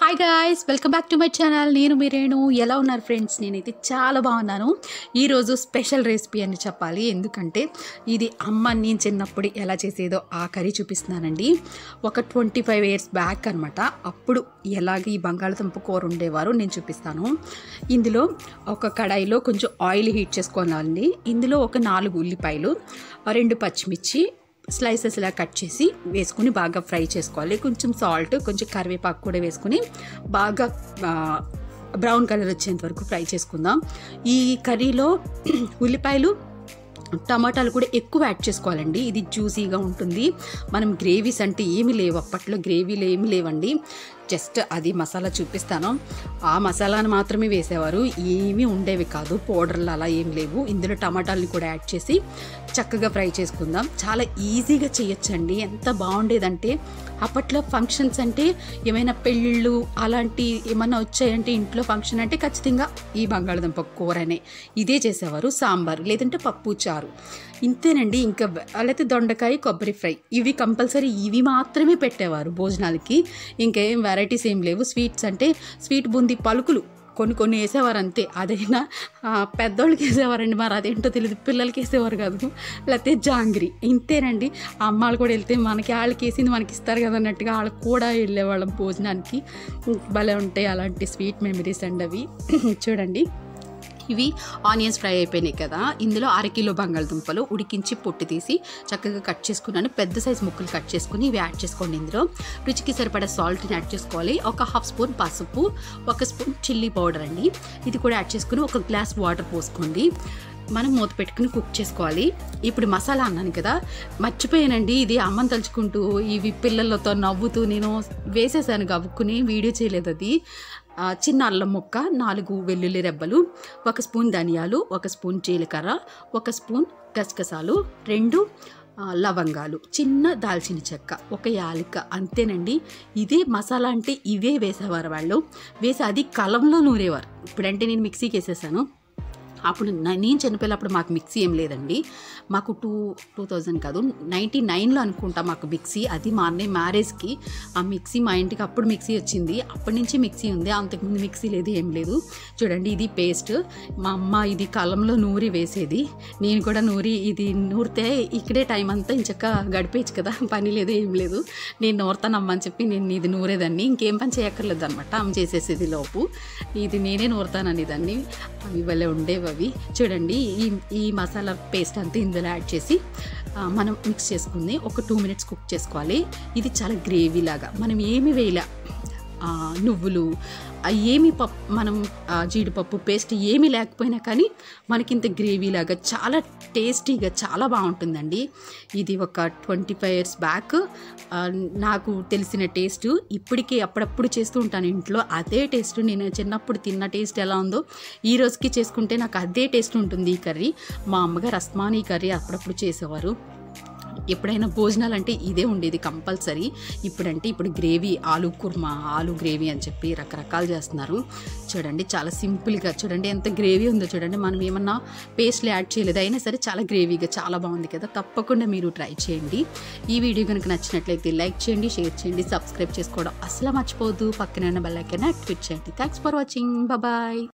hi guys welcome back to my channel నేను మీరేను ఎలా ఉన్నారు ఫ్రెండ్స్ నేనైతే చాలా బాగున్నాను ఈరోజు స్పెషల్ రెసిపీ అని చెప్పాలి ఎందుకంటే ఇది అమ్మ నేను చిన్నప్పుడు ఎలా చేసేదో ఆ కర్రీ చూపిస్తున్నానండి ఒక ట్వంటీ ఫైవ్ ఇయర్స్ బ్యాక్ అనమాట అప్పుడు ఎలాగ ఈ బంగాళదుంప కూర ఉండేవారో నేను చూపిస్తాను ఇందులో ఒక కడాయిలో కొంచెం ఆయిల్ హీట్ చేసుకోవాలండి ఇందులో ఒక నాలుగు ఉల్లిపాయలు రెండు పచ్చిమిర్చి స్లైసెస్ ఇలా కట్ చేసి వేసుకుని బాగా ఫ్రై చేసుకోవాలి కొంచెం సాల్ట్ కొంచెం కరివేపాకు కూడా వేసుకుని బాగా ఆ, బ్రౌన్ కలర్ వచ్చేంత వరకు ఫ్రై చేసుకుందాం ఈ కర్రీలో ఉల్లిపాయలు టమాటాలు కూడా ఎక్కువ యాడ్ చేసుకోవాలండి ఇది జ్యూసీగా ఉంటుంది మనం గ్రేవీస్ అంటే ఏమీ లేవు అప్పట్లో గ్రేవీలు ఏమీ లేవండి జస్ట్ అది మసాలా చూపిస్తాను ఆ మసాలాను మాత్రమే వేసేవారు ఏమీ ఉండేవి కాదు పౌడర్లు అలా ఏం లేవు ఇందులో టమాటాలని కూడా యాడ్ చేసి చక్కగా ఫ్రై చేసుకుందాం చాలా ఈజీగా చేయొచ్చండి ఎంత బాగుండేదంటే అప్పట్లో ఫంక్షన్స్ అంటే ఏమైనా పెళ్ళిళ్ళు అలాంటి ఏమైనా వచ్చాయంటే ఇంట్లో ఫంక్షన్ అంటే ఖచ్చితంగా ఈ బంగాళదుంప కూరనే ఇదే చేసేవారు సాంబార్ లేదంటే పప్పు చారు ఇంతేనండి ఇంకా వాళ్ళైతే దొండకాయ కొబ్బరి ఫ్రై ఇవి కంపల్సరీ ఇవి మాత్రమే పెట్టేవారు భోజనాలకి ఇంకేం వెరైటీస్ ఏం లేవు స్వీట్స్ అంటే స్వీట్ బూందీ పలుకులు కొన్ని కొన్ని వేసేవారు అంతే అదైనా ఆ, పెద్దోళ్ళకి వేసేవారండి మరి అదేంటో తెలియదు పిల్లలకి వేసేవారు కాదు లేకపోతే జాంగ్రీ ఇంతేనండి ఆ అమ్మాళ్ళు కూడా వెళ్తే మనకి వాళ్ళకి వేసింది మనకి ఇస్తారు కదా అన్నట్టుగా వాళ్ళకి కూడా వెళ్ళేవాళ్ళం భోజనానికి భలే ఉంటాయి అలాంటి స్వీట్ మెమరీస్ అండి అవి చూడండి ఇవి ఆనియన్స్ ఫ్రై అయిపోయినాయి కదా ఇందులో అరకిలో బంగాళదుంపలు ఉడికించి పొట్టు తీసి చక్కగా కట్ చేసుకున్నాను పెద్ద సైజ్ ముక్కలు కట్ చేసుకుని ఇవి యాడ్ చేసుకోండి ఇందులో రుచికి సరిపడా సాల్ట్ని యాడ్ చేసుకోవాలి ఒక హాఫ్ స్పూన్ పసుపు ఒక స్పూన్ చిల్లీ పౌడర్ అండి ఇది కూడా యాడ్ చేసుకుని ఒక గ్లాస్ వాటర్ పోసుకోండి మనం మూత పెట్టుకుని కుక్ చేసుకోవాలి ఇప్పుడు మసాలా అన్నాను కదా మర్చిపోయానండి ఇది అమ్మని తలుచుకుంటూ ఇవి పిల్లలతో నవ్వుతూ నేను వేసేసాను గవ్వుకుని వీడియో చేయలేదు అది ఆ, చిన్న అల్లం ముక్క నాలుగు వెల్లుల్లి రెబ్బలు ఒక స్పూన్ ధనియాలు ఒక స్పూన్ జీలకర్ర ఒక స్పూన్ గసగసాలు రెండు ఆ, లవంగాలు చిన్న దాల్చిన చెక్క ఒక యాలిక అంతేనండి ఇదే మసాలా అంటే ఇవే వేసేవారు వాళ్ళు వేసి అది కలంలో నూరేవారు ఇప్పుడంటే నేను మిక్సీకి వేసేసాను అప్పుడు న- నేను చనిపోయినప్పుడు మాకు మిక్సీ ఏం లేదండి మాకు టూ టూ థౌజండ్ కాదు నైంటీ నైన్లో అనుకుంటా మాకు మిక్సీ అది మా అన్నయ్య మ్యారేజ్కి ఆ మిక్సీ మా ఇంటికి అప్పుడు మిక్సీ వచ్చింది అప్పటి నుంచి మిక్సీ ఉంది అంతకుముందు మిక్సీ లేదు ఏం లేదు చూడండి ఇది పేస్ట్ మా అమ్మ ఇది కలంలో నూరి వేసేది నేను కూడా నూరి ఇది నూరితే ఇక్కడే టైం అంతా ఇంచక్క గడిపేయచ్చు కదా పని లేదు ఏం లేదు నేను నూరుతానమ్మా అని చెప్పి నేను ఇది నూరేదాన్ని ఇంకేం పని చేయక్కర్లేదు అనమాట అమ్మ చేసేసేది లోపు ఇది నేనే నూరుతానని దాన్ని అవి భలే ఉండేవి అవి చూడండి ఈ ఈ మసాలా పేస్ట్ అంతా ఇందులో యాడ్ చేసి ఆ, మనం మిక్స్ చేసుకుంది ఒక టూ మినిట్స్ కుక్ చేసుకోవాలి ఇది చాలా గ్రేవీ లాగా మనం ఏమి వేయలే ఆ, నువ్వులు ఆ ఏమి పప్పు మనం ఆ, జీడిపప్పు పేస్ట్ ఏమీ లేకపోయినా కానీ మనకి ఇంత గ్రేవీ లాగా చాలా టేస్టీగా చాలా బాగుంటుందండి ఇది ఒక ట్వంటీ ఫైవ్ ఇయర్స్ బ్యాక్ నాకు తెలిసిన టేస్ట్ ఇప్పటికీ అప్పుడప్పుడు చేస్తూ ఉంటాను ఇంట్లో అదే టేస్ట్ నేను చిన్నప్పుడు తిన్న టేస్ట్ ఎలా ఉందో ఈ రోజుకి చేసుకుంటే నాకు అదే టేస్ట్ ఉంటుంది ఈ కర్రీ మా అమ్మగారు అస్మాన్ ఈ కర్రీ అప్పుడప్పుడు చేసేవారు ఎప్పుడైనా భోజనాలు అంటే ఇదే ఉండేది కంపల్సరీ ఇప్పుడంటే ఇప్పుడు గ్రేవీ ఆలు కుర్మా ఆలు గ్రేవీ అని చెప్పి రకరకాలు చేస్తున్నారు చూడండి చాలా సింపుల్గా చూడండి ఎంత గ్రేవీ ఉందో చూడండి మనం ఏమన్నా పేస్ట్లు యాడ్ చేయలేదు అయినా సరే చాలా గ్రేవీగా చాలా బాగుంది కదా తప్పకుండా మీరు ట్రై చేయండి ఈ వీడియో కనుక నచ్చినట్లయితే లైక్ చేయండి షేర్ చేయండి సబ్స్క్రైబ్ చేసుకోవడం అసలు మర్చిపోవద్దు పక్కన ఉన్న బెల్ ఐకాన్ యాక్టివేట్ చేయండి థ్యాంక్స్ ఫర్ వాచింగ్ బాయ్